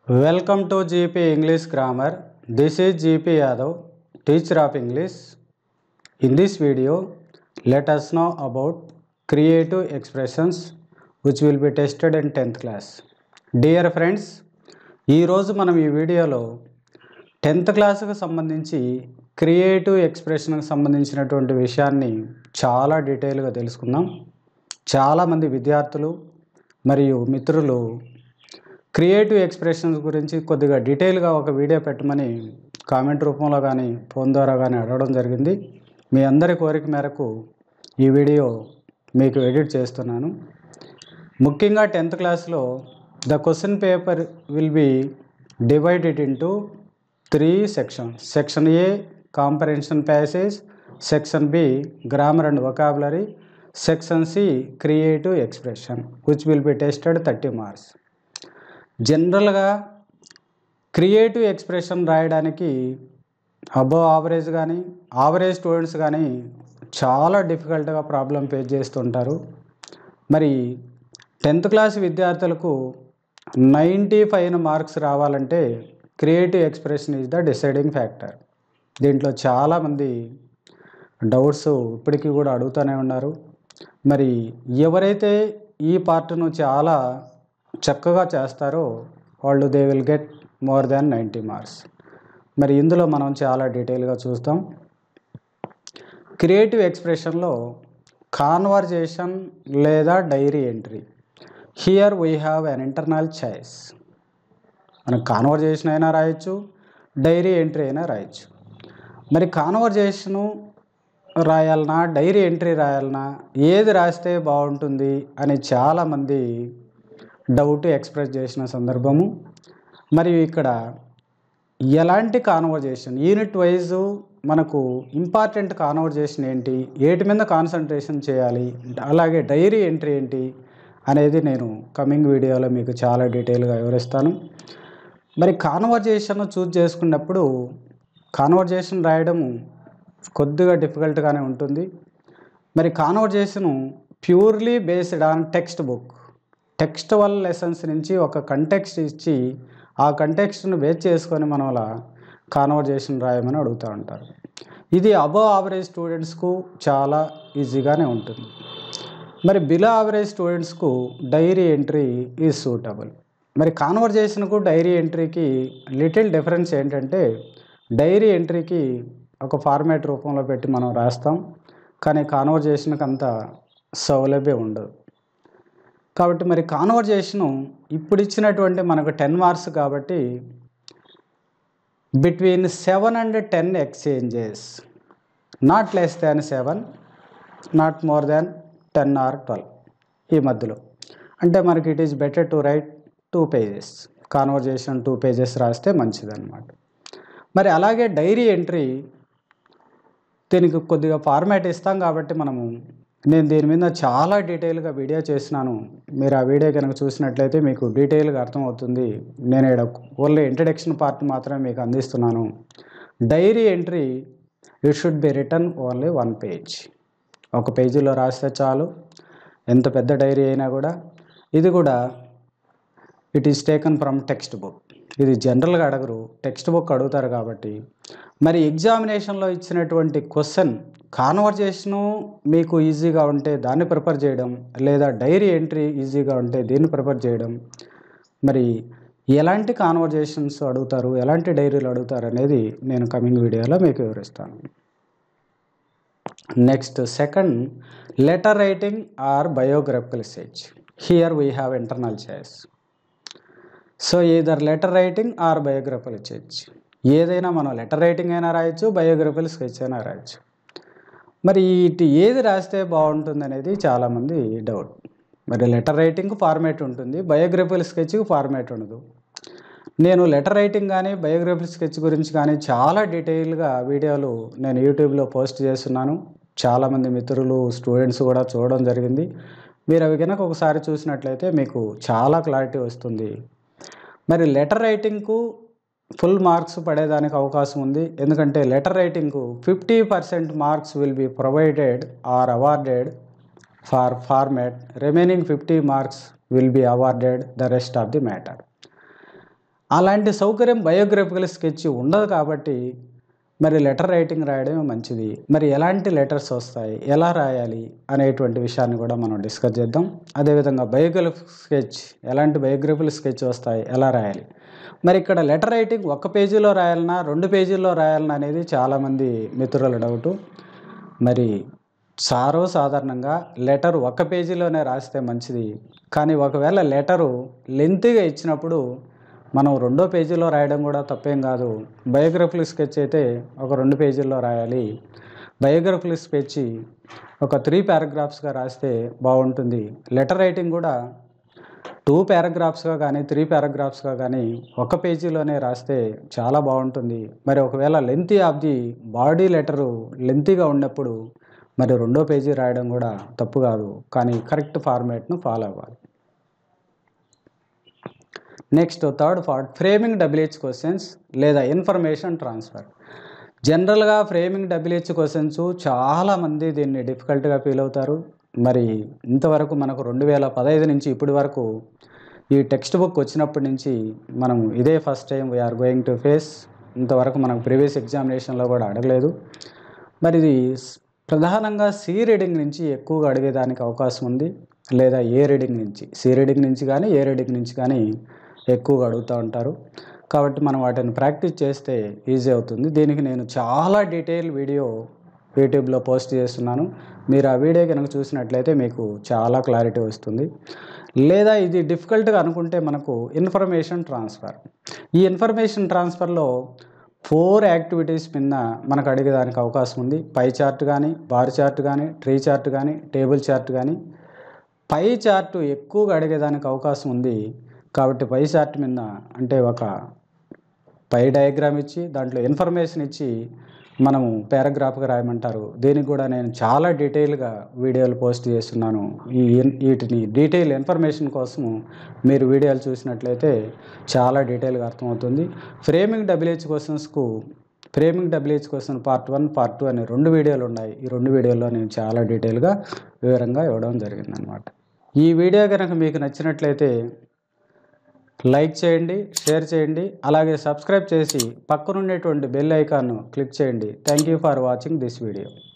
Welcome to GP English Grammar. This is GP Yadav, teacher of English. In this video, let us know about creative expressions which will be tested in 10th class. Dear friends, ఈరోజు మనం ఈ వీడియోలో tenth క్లాస్కి సంబంధించి creative ఎక్స్ప్రెషన్కి సంబంధించినటువంటి విషయాన్ని చాలా డీటెయిల్గా తెలుసుకుందాం చాలామంది విద్యార్థులు మరియు మిత్రులు క్రియేటివ్ ఎక్స్ప్రెషన్స్ గురించి కొద్దిగా డీటెయిల్గా ఒక వీడియో పెట్టమని కామెంట్ రూపంలో కానీ ఫోన్ ద్వారా కానీ అడగడం జరిగింది మీ అందరి కోరిక మేరకు ఈ వీడియో మీకు ఎడిట్ చేస్తున్నాను ముఖ్యంగా టెన్త్ క్లాస్లో the question paper will be divided into three sections section A comprehension passage section B grammar and vocabulary section C creative expression which will be tested thirty marks జనరల్గా creative expression రాయడానికి above average కానీ average students కానీ చాలా డిఫికల్ట్గా problem face చేస్తుంటారు మరి tenth class విద్యార్థులకు ninety five marks రావాలంటే creative expression is the deciding factor దీంట్లో చాలామంది డౌట్స్ ఇప్పటికీ కూడా అడుగుతూనే ఉన్నారు మరి ఎవరైతే ఈ పార్ట్ను చాలా చక్కగా చేస్తారో వాళ్ళు they will get more than ninety marks మరి ఇందులో మనం చాలా డీటెయిల్గా చూస్తాం క్రియేటివ్ ఎక్స్ప్రెషన్లో కాన్వర్జేషన్ లేదా diary entry here we have an internal choice మనం కాన్వర్జేషన్ అయినా రాయొచ్చు డైరీ ఎంట్రీ అయినా రాయొచ్చు మరి కాన్వర్జేషను రాయాలనా డైరీ ఎంట్రీ రాయాలనా ఏది రాస్తే బాగుంటుంది అని చాలామంది డౌట్ ఎక్స్ప్రెస్ చేసిన సందర్భము మరియు ఇక్కడ ఎలాంటి కాన్వర్జేషన్ యూనిట్ వైజ్ మనకు ఇంపార్టెంట్ కాన్వర్జేషన్ ఏంటి ఏటి మీద కాన్సన్ట్రేషన్ చేయాలి అలాగే డైరీ ఎంట్రీ ఏంటి అనేది నేను కమింగ్ వీడియోలో మీకు చాలా డీటెయిల్గా వివరిస్తాను మరి కాన్వర్జేషన్ చూజ్ చేసుకున్నప్పుడు కాన్వర్జేషన్ రాయడం కొద్దిగా డిఫికల్ట్గానే ఉంటుంది మరి conversation purely based on text book textual lessons నుంచి ఒక కంటెక్స్ట్ ఇచ్చి ఆ కంటెక్స్ట్ను బేస్ చేసుకొని మనం అలా కాన్వర్జేషన్ రాయమని అడుగుతూ ఉంటారు ఇది అబవ్ యావరేజ్ స్టూడెంట్స్కు చాలా ఈజీగానే ఉంటుంది మరి బిలో యావరేజ్ స్టూడెంట్స్కు డైరీ ఎంట్రీ ఈజ్ సూటబుల్ మరి కాన్వర్జేషన్కు డైరీ ఎంట్రీకి లిటిల్ డిఫరెన్స్ ఏంటంటే డైరీ ఎంట్రీకి ఒక ఫార్మాట్ రూపంలో పెట్టి మనం రాస్తాం కానీ కాన్వర్జేషన్కి అంత సౌలభ్యం ఉండదు కాబట్టి మరి కాన్వర్జేషను ఇప్పుడు ఇచ్చినటువంటి మనకు టెన్ మార్క్స్ కాబట్టి between seven and ten exchanges not less than seven not more than ten or twelve ఈ మధ్యలో అంటే మనకి it is better to write two pages conversation two pages రాస్తే మంచిదన్నమాట మరి అలాగే డైరీ ఎంట్రీ దీనికి కొద్దిగా ఫార్మాట్ ఇస్తాం కాబట్టి మనము నేను దీని మీద చాలా డీటెయిల్గా వీడియో చేసినాను మీరు ఆ వీడియో కనుక చూసినట్లయితే మీకు డీటెయిల్గా అర్థమవుతుంది నేను ఇక్కడ ఓన్లీ ఇంట్రడక్షన్ పార్ట్ మాత్రమే మీకు అందిస్తున్నాను diary entry it should be written only one page ఒక పేజీలో రాస్తే చాలు ఎంత పెద్ద డైరీ అయినా కూడా ఇది కూడా it is taken from text book ఇది జనరల్గా అడగరు టెక్స్ట్ బుక్ అడుగుతారు కాబట్టి మరి ఎగ్జామినేషన్లో ఇచ్చినటువంటి క్వశ్చన్ కాన్వర్జేషను మీకు ఈజీగా ఉంటే దాన్ని ప్రిపేర్ చేయడం లేదా డైరీ ఎంట్రీ ఈజీగా ఉంటే దీన్ని ప్రిపేర్ చేయడం మరి ఎలాంటి కాన్వర్జేషన్స్ అడుగుతారు ఎలాంటి డైరీలు అడుగుతారు అనేది నేను కమింగ్ వీడియోలో మీకు వివరిస్తాను next second letter writing or biographical stage here we have internal choice so either letter writing or biographical sketch ఏదైనా మనం లెటర్ రైటింగ్ అయినా రాయొచ్చు బయోగ్రఫికల్ స్కెచ్ అయినా రాయొచ్చు మరి ఇటు ఏది రాస్తే బాగుంటుంది అనేది చాలామంది డౌట్ మరి లెటర్ రైటింగ్ ఫార్మేట్ ఉంటుంది బయోగ్రఫికల్ స్కెచ్కి ఫార్మేట్ ఉండదు నేను లెటర్ రైటింగ్ కానీ బయోగ్రఫికల్ స్కెచ్ గురించి కానీ చాలా డీటెయిల్గా వీడియోలు నేను యూట్యూబ్లో పోస్ట్ చేస్తున్నాను చాలామంది మిత్రులు స్టూడెంట్స్ కూడా చూడడం జరిగింది మీరు అవి కనుక ఒకసారి చూసినట్లయితే మీకు చాలా క్లారిటీ వస్తుంది మరి లెటర్ రైటింగ్కు ఫుల్ మార్క్స్ పడేదానికి అవకాశం ఉంది ఎందుకంటే లెటర్ రైటింగ్కు fifty percent marks will be provided or awarded for format remaining fifty marks will be awarded the rest of the matter అలాంటి సౌకర్యం బయోగ్రఫికల్ స్కెచ్ ఉండదు కాబట్టి మరి లెటర్ రైటింగ్ రాయడమే మంచిది మరి ఎలాంటి లెటర్స్ వస్తాయి ఎలా రాయాలి అనేటువంటి విషయాన్ని కూడా మనం డిస్కస్ చేద్దాం అదేవిధంగా బయోగ్రఫీ స్కెచ్ ఎలాంటి బయోగ్రఫికల్ స్కెచ్ వస్తాయి ఎలా రాయాలి మరి ఇక్కడ లెటర్ రైటింగ్ ఒక పేజీలో రాయాలన్నా రెండు పేజీల్లో రాయాలన్నా అనేది చాలామంది మిత్రుల డౌటు మరి సారో సాధారణంగా లెటర్ ఒక పేజీలోనే రాస్తే మంచిది కానీ ఒకవేళ లెటరు లెంతీగా ఇచ్చినప్పుడు మనం రెండో పేజీలో రాయడం కూడా తప్పేం కాదు బయోగ్రఫికల్ స్కెచ్ అయితే ఒక రెండు పేజీల్లో రాయాలి బయోగ్రఫికల్ స్కెచ్ ఒక త్రీ పారాగ్రాఫ్స్గా రాస్తే బాగుంటుంది లెటర్ రైటింగ్ కూడా టూ పారాగ్రాఫ్స్గా కానీ త్రీ పారాగ్రాఫ్స్గా కానీ ఒక పేజీలోనే రాస్తే చాలా బాగుంటుంది మరి ఒకవేళ lengthy of the body letter లెంతీగా ఉన్నప్పుడు మరి రెండో పేజీ రాయడం కూడా తప్పు కాదు కానీ కరెక్ట్ ఫార్మేట్ను ఫాలో అవ్వాలి next third part framing W H questions లేదా ఇన్ఫర్మేషన్ ట్రాన్స్ఫర్ జనరల్గా ఫ్రేమింగ్ డబ్ల్యూహెచ్ క్వశ్చన్స్ చాలామంది దీన్ని డిఫికల్ట్గా ఫీల్ అవుతారు మరి ఇంతవరకు మనకు రెండు వేల పదహైదు నుంచి ఇప్పటి వరకు ఈ టెక్స్ట్ బుక్ వచ్చినప్పటి నుంచి మనం ఇదే first time we are going to face ఇంతవరకు మనకు ప్రీవియస్ ఎగ్జామినేషన్లో కూడా అడగలేదు మరి ఇది స్- ప్రధానంగా సి రీడింగ్ నుంచి ఎక్కువగా అడిగేదానికి అవకాశం ఉంది లేదా ఏ రీడింగ్ నుంచి సి రీడింగ్ నుంచి కానీ ఏ రీడింగ్ నుంచి కానీ ఎక్కువగా అడుగుతూ ఉంటారు కాబట్టి మనం వాటిని ప్రాక్టీస్ చేస్తే ఈజీ అవుతుంది దీనికి నేను చాలా డీటెయిల్ వీడియో యూట్యూబ్లో పోస్ట్ చేస్తున్నాను మీరు ఆ వీడియో కనుక చూసినట్లయితే మీకు చాలా క్లారిటీ వస్తుంది లేదా ఇది డిఫికల్ట్గా అనుకుంటే మనకు ఇన్ఫర్మేషన్ ట్రాన్స్ఫర్ ఈ ఇన్ఫర్మేషన్ ట్రాన్స్ఫర్లో ఫోర్ యాక్టివిటీస్ మీద మనకు అడిగేదానికి అవకాశం ఉంది పై చార్ట్ కానీ బార్ చార్ట్ కానీ ట్రీ చార్ట్ కానీ టేబుల్ చార్ట్ కానీ పై చార్ట్ ఎక్కువగా అడిగేదానికి అవకాశం ఉంది కాబట్టి పై చార్ట్ మీద అంటే ఒక పై డయాగ్రామ్ ఇచ్చి దాంట్లో ఇన్ఫర్మేషన్ ఇచ్చి మనము పారాగ్రాఫ్గా రాయమంటారు దీనికి కూడా నేను చాలా డీటెయిల్గా వీడియోలు పోస్ట్ చేస్తున్నాను ఈ ఇన్- వీటిని డీటెయిల్ ఇన్ఫర్మేషన్ కోసము మీరు వీడియోలు చూసినట్లయితే చాలా డీటెయిల్గా అర్థమవుతుంది ఫ్రేమింగ్ డబ్ల్యూహెచ్ క్వశ్చన్స్కు framing W H question part one part two అనే రెండు వీడియోలు ఉన్నాయి ఈ రెండు వీడియోల్లో నేను చాలా డీటెయిల్గా వివరంగా ఇవ్వడం జరిగిందనమాట ఈ వీడియో కనుక మీకు నచ్చినట్లయితే లైక్ చేయండి షేర్ చేయండి అలాగే సబ్స్క్రైబ్ చేసి పక్కనుండేటువంటి బెల్ ఐకాన్ను క్లిక్ చేయండి thank you for watching this video